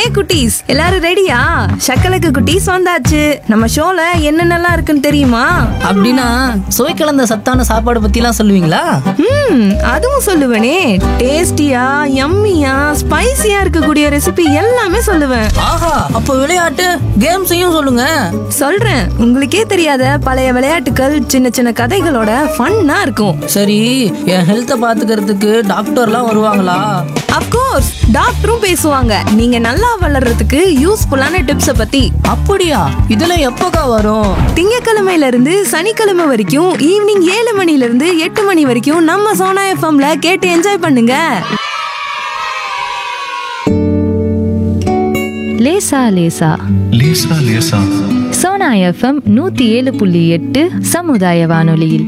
குட்டீஸ் எல்லாரும் ரெடியா சக்கலக்கு குட்டீஸ் வந்தாச்சு நம்ம ஷோல என்னென்னலாம் இருக்குன்னு தெரியுமா அப்படின்னா சுவை கலந்த சத்தான சாப்பாடு பத்திலாம் சொல்லுவீங்களா ம் அதுவும் சொல்லுவேனே டேஸ்டியா யம்மியா ஸ்பைசியா இருக்கக்கூடிய ரெசிபி எல்லாமே சொல்லுவேன் ஆஹா அப்போ விளையாட்டு கேம்ஸையும் சொல்லுங்க சொல்றேன் உங்களுக்கே தெரியாத பழைய விளையாட்டுகள் சின்ன சின்ன கதைகளோட ஃபன்னா இருக்கும் சரி என் ஹெல்த்தை பாத்துக்கிறதுக்கு டாக்டர்லாம் வருவாங்களா அப்கோர்ஸ் டாக்டரும் பேசுவாங்க நீங்க நல்லா வளர்றதுக்கு யூஸ்ஃபுல்லான டிப்ஸ பத்தி அப்படியா இதெல்லாம் எப்போக்கா வரும் திங்கக்கிழமையில இருந்து சனிக்கிழமை வரைக்கும் ஈவினிங் ஏழு மணில இருந்து எட்டு மணி வரைக்கும் நம்ம சோனா எஃப்எம்ல கேட்டு என்ஜாய் பண்ணுங்க லேசா லேசா லேசா லேசா சோனா எஃப்எம் நூத்தி ஏழு புள்ளி எட்டு சமுதாய வானொலியில்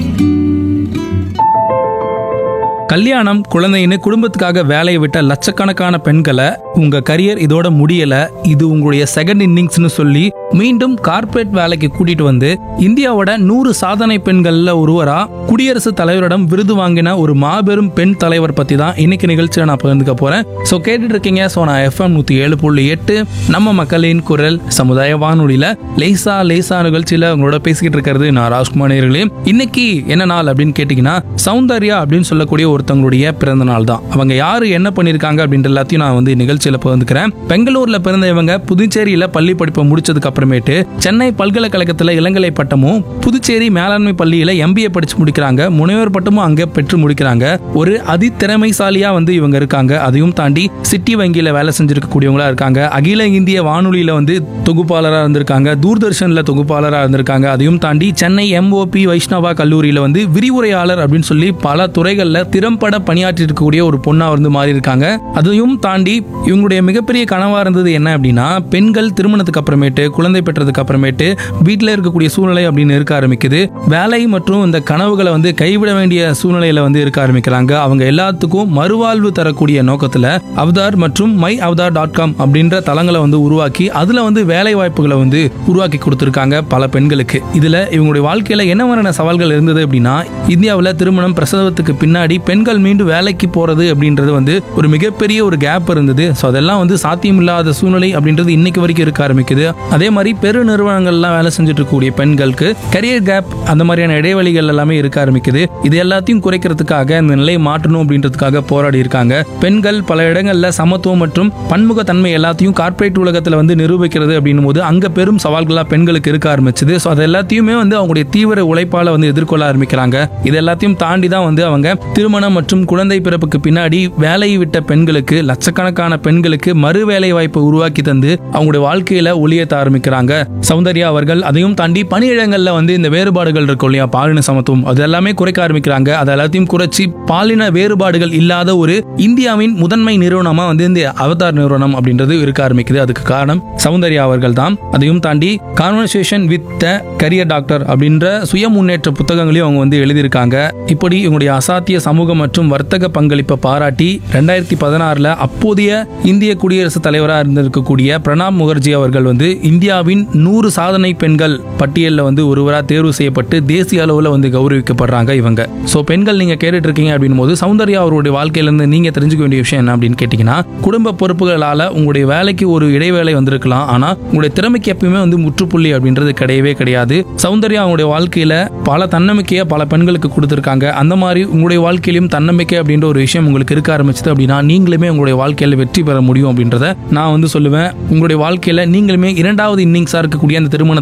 கல்யாணம் குழந்தைன்னு குடும்பத்துக்காக வேலையை விட்ட லட்சக்கணக்கான பெண்களை உங்க கரியர் இதோட முடியல இது உங்களுடைய செகண்ட் இன்னிங்ஸ்னு சொல்லி மீண்டும் கார்ப்பரேட் வேலைக்கு கூட்டிட்டு வந்து இந்தியாவோட நூறு சாதனை பெண்கள்ல ஒருவரா குடியரசுத் தலைவரிடம் விருது வாங்கின ஒரு மாபெரும் பெண் தலைவர் பத்தி தான் இன்னைக்கு நிகழ்ச்சியை நான் பகிர்ந்துக்க போறேன் ஸோ கேட்டுட்டு இருக்கீங்க ஸோ நான் எஃப்எம் நூத்தி ஏழு புள்ளி எட்டு நம்ம மக்களின் குரல் சமுதாய வானொலியில லேசா லேசா நிகழ்ச்சியில உங்களோட பேசிக்கிட்டு இருக்கிறது நான் ராஜ்குமார் நேயர்களே இன்னைக்கு என்ன நாள் அப்படின்னு கேட்டீங்கன்னா சௌந்தர்யா அப்படின்னு சொல்லக்கூடிய ஒருத்தவங்களுடைய பிறந்த நாள் தான் அவங்க யாரு என்ன பண்ணிருக்காங்க அப்படின்ற எல்லாத்தையும் நான் வந்து நிகழ்ச்சியில பகிர்ந்துக்கிறேன் பெங்களூர்ல பிறந்த இவங்க புதுச்சேரியில பள்ளி படிப்பை முடிச்சதுக்கு அப்புறமேட்டு சென்னை பல்கலைக்கழகத்துல இளங்கலை பட்டமும் புதுச்சேரி மேலாண்மை பள்ளியில எம்பிஏ படிச்சு முடிக்கிறாங்க முனைவர் பட்டமும் அங்க பெற்று முடிக்கிறாங்க ஒரு அதித்திறமைசாலியா வந்து இவங்க இருக்காங்க அதையும் தாண்டி சிட்டி வங்கியில வேலை செஞ்சிருக்கக்கூடியவங்களா இருக்காங்க அகில இந்திய வானொலியில வந்து தொகுப்பாளரா இருந்திருக்காங்க தூர்தர்ஷன்ல தொகுப்பாளரா இருந்திருக்காங்க அதையும் தாண்டி சென்னை எம்ஓபி வைஷ்ணவா கல்லூரியில வந்து விரிவுரையாளர் அப்படின்னு சொல்லி பல துறைகள்ல திறம்பட பணியாற்றி இருக்கக்கூடிய ஒரு பொண்ணா வந்து மாறி இருக்காங்க அதையும் தாண்டி இவங்களுடைய மிகப்பெரிய கனவா இருந்தது என்ன அப்படின்னா பெண்கள் திருமணத்துக்கு அப்புறமேட்டு குழந்தை பெற்றதுக்கு அப்புறமேட்டு வீட்டில் இருக்கக்கூடிய சூழ்நிலை அப்படின்னு இருக்க ஆரம்பிக்குது வேலை மற்றும் இந்த கனவுகளை வந்து கைவிட வேண்டிய சூழ்நிலையில வந்து இருக்க ஆரம்பிக்கிறாங்க அவங்க எல்லாத்துக்கும் மறுவாழ்வு தரக்கூடிய நோக்கத்துல அவதார் மற்றும் மை அவதார் டாட் காம் அப்படின்ற தளங்களை வந்து உருவாக்கி அதுல வந்து வேலை வாய்ப்புகளை வந்து உருவாக்கி கொடுத்துருக்காங்க பல பெண்களுக்கு இதுல இவங்களுடைய வாழ்க்கையில என்ன மாதிரியான சவால்கள் இருந்தது அப்படின்னா இந்தியாவில் திருமணம் பிரசவத்துக்கு பின்னாடி பெண்கள் மீண்டும் வேலைக்கு போறது அப்படின்றது வந்து ஒரு மிகப்பெரிய ஒரு கேப் இருந்தது ஸோ அதெல்லாம் வந்து சாத்தியமில்லாத சூழ்நிலை அப்படின்றது இன்னைக்கு வரைக்கும் இருக்க ஆரம்பிக்குது அதே மாதிரி பெரு நிறுவனங்கள்லாம் வேலை செஞ்சுட்டு இருக்கக்கூடிய பெண்களுக்கு கரியர் கேப் அந்த மாதிரியான இடைவெளிகள் எல்லாமே இருக்க ஆரம்பிக்குது இது எல்லாத்தையும் குறைக்கிறதுக்காக இந்த நிலையை மாற்றணும் அப்படின்றதுக்காக போராடி இருக்காங்க பெண்கள் பல இடங்கள்ல சமத்துவம் மற்றும் பன்முகத்தன்மை எல்லாத்தையும் கார்ப்பரேட் உலகத்துல வந்து நிரூபிக்கிறது அப்படின்னும் போது அங்க பெரும் சவால்களா பெண்களுக்கு இருக்க ஆரம்பிச்சது ஸோ அது எல்லாத்தையுமே வந்து அவங்களுடைய தீவிர உழைப்பால வந்து எதிர்கொள்ள ஆரம்பிக்கிறாங்க இது எல்லாத்தையும் தாண்டி தான் வந்து அவங்க திருமணம் மற்றும் குழந்தை பிறப்புக்கு பின்னாடி வேலையை விட்ட பெண்களுக்கு லட்சக்கணக்கான பெண்களுக்கு மறு வேலை வாய்ப்பை உருவாக்கி தந்து அவங்களுடைய வாழ்க்கையில ஒளியேற்ற ஆரம்பிக்கிறாங்க சௌந்தர்யா அவர்கள் அதையும் தாண்டி பணியிடங்கள்ல வந்து இந்த வேறுபாடுகள் இருக்கும் இல்லையா பாலின சமத்துவம் அது எல்லாமே குறைக்க ஆரம்பிக்கிறாங்க அது எல்லாத்தையும் குறைச்சி பாலின வேறுபாடுகள் இல்லாத ஒரு இந்தியாவின் முதன்மை நிறுவனமா வந்து இந்த அவதார் நிறுவனம் அப்படின்றது இருக்க ஆரம்பிக்குது அதுக்கு காரணம் சௌந்தர்யா அவர்கள் தான் அதையும் தாண்டி conversation with the career doctor அப்படின்ற சுய முன்னேற்ற புத்தகங்களையும் அவங்க வந்து எழுதியிருக்காங்க இப்படி இவங்களுடைய அசாத்திய சமூக மற்றும் வர்த்தக பங்களிப்பை பாராட்டி ரெண்டாயிரத்தி பதினாறுல அப்போதைய இந்திய குடியரசுத் தலைவராக இருந்திருக்கக்கூடிய பிரணாப் முகர்ஜி அவர்கள் வந்து இந்தியாவின் நூறு சாதனை பெண்கள் பட்டியலில் வந்து ஒருவராக தேர்வு செய்யப்பட்டு தேசிய அளவில் வந்து கௌரவிக்கப்படுறாங்க இவங்க ஸோ பெண்கள் நீங்க கேட்டுட்டு இருக்கீங்க அப்படின்னும் போது சௌந்தர்யா அவருடைய வாழ்க்கையிலேருந்து நீங்க தெரிஞ்சுக்க வேண்டிய விஷயம் என்ன அப்படின்னு கேட்டீங்கன்னா குடும்ப பொறுப்புகளால உங்களுடைய வேலைக்கு ஒரு இடைவேளை வந்திருக்கலாம் ஆனா உங்களுடைய திறமைக்கு எப்பயுமே வந்து முற்றுப்புள்ளி அப்படின்றது கிடையவே கிடையாது சௌந்தர்யா அவங்களுடைய வாழ்க்கையில பல தன்னம்பிக்கையை பல பெண்களுக்கு கொடுத்துருக்காங்க அந்த மாதிரி உங்களுடைய வாழ்க்கையிலும் தன்னம்பிக்கை அப்படின்ற ஒரு விஷயம் உங்களுக்கு இருக்க ஆரம்பிச்சது அப்படின்னா நீங்களுமே உங்களுடைய வாழ்க்கையில வெற்றி பெற முடியும் அப்படின்றத நான் வந்து சொல்லுவேன் உங்களுடைய வாழ்க்கையில நீங்களுமே இரண்டாவது இன்னிங்ஸா இருக்கக்கூடிய அந்த திருமண